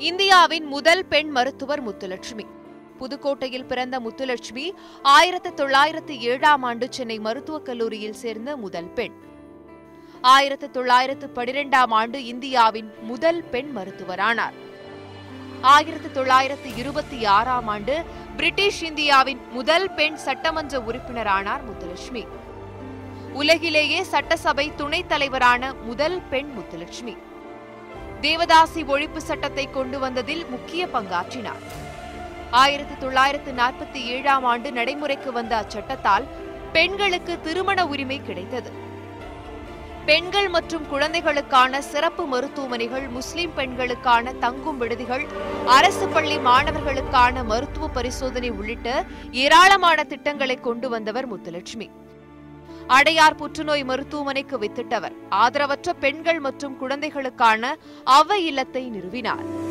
இந்தியாவின் முதல் பெண் மருத்துவர் முத்துலட்சுமி புதுக்கோட்டையில் பிறந்த முத்துலட்சுமி ஆயிரத்து தொள்ளாயிரத்து ஏழாம் ஆண்டு சென்னை மருத்துவக் கல்லூரியில் சேர்ந்த முதல் பெண் ஆயிரத்து தொள்ளாயிரத்து பனிரெண்டாம் ஆண்டு இந்தியாவின் முதல் பெண் மருத்துவரானார் ஆயிரத்து தொள்ளாயிரத்து இருபத்தி ஆறாம் ஆண்டு பிரிட்டிஷ் இந்தியாவின் முதல் பெண் சட்டமன்ற உறுப்பினரானார் முத்துலட்சுமி உலகிலேயே சட்டசபை துணைத் தலைவரான முதல் பெண் முத்துலட்சுமி தேவதாசி ஒழிப்பு சட்டத்தை கொண்டு வந்ததில் முக்கிய பங்காற்றினார் ஆயிரத்து தொள்ளாயிரத்து நாற்பத்தி ஏழாம் ஆண்டு நடைமுறைக்கு வந்த அச்சட்டத்தால் பெண்களுக்கு திருமண உரிமை கிடைத்தது பெண்கள் மற்றும் குழந்தைகளுக்கான சிறப்பு மருத்துவமனைகள் முஸ்லிம் பெண்களுக்கான தங்கும் விடுதிகள் அரசு பள்ளி மாணவர்களுக்கான மருத்துவ பரிசோதனை உள்ளிட்ட ஏராளமான திட்டங்களை கொண்டு வந்தவர் முத்துலட்சுமி அடையார் புற்றுநோய் மருத்துவமனைக்கு வித்திட்டவர் ஆதரவற்ற பெண்கள் மற்றும் குழந்தைகளுக்கான அவ இல்லத்தை நிறுவினார்